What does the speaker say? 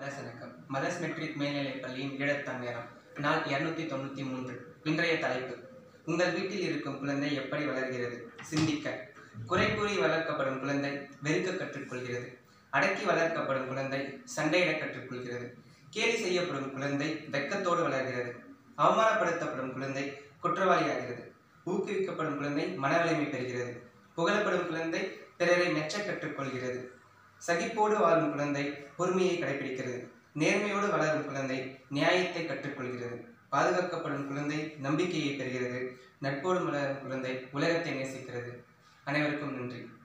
mothers வணக்கம் mothers matric மேல்நிலைப் பள்ளியின் ஈழத்தான் நேரம் நாள் இருநூத்தி தொண்ணூற்றி மூன்று இன்றைய தலைப்பு உங்கள் வீட்டில் இருக்கும் குழந்தை எப்படி வளர்கிறது சிந்திக்க குறை கூறி வளர்க்கப்படும் குழந்தை வெறுக்க கற்றுக்கொள்கிறது அடக்கி வளர்க்கப்படும் குழந்தை சண்டையிட கற்றுக்கொள்கிறது கேலி செய்யப்படும் குழந்தை வெட்கத்தோடு வளர்கிறது அவமானப்படுத்தப்படும் குழந்தை குற்றவாளியாகிறது ஊக்குவிக்கப்படும் குழந்தை மனவலிமை பெறுகிறது புகழப்படும் குழந்தை பிறரை மெச்ச கற்றுக்கொள்கிறது சகிப்போடு வாழும் குழந்தை பொறுமையை கடைபிடிக்கிறது நேர்மையோடு வளரும் குழந்தை நியாயத்தை கற்றுக்கொள்கிறது பாதுகாக்கப்படும் குழந்தை நம்பிக்கையை பெறுகிறது நட்போடு வளரும் குழந்தை உலகத்தை நேசிக்கிறது அனைவருக்கும் நன்றி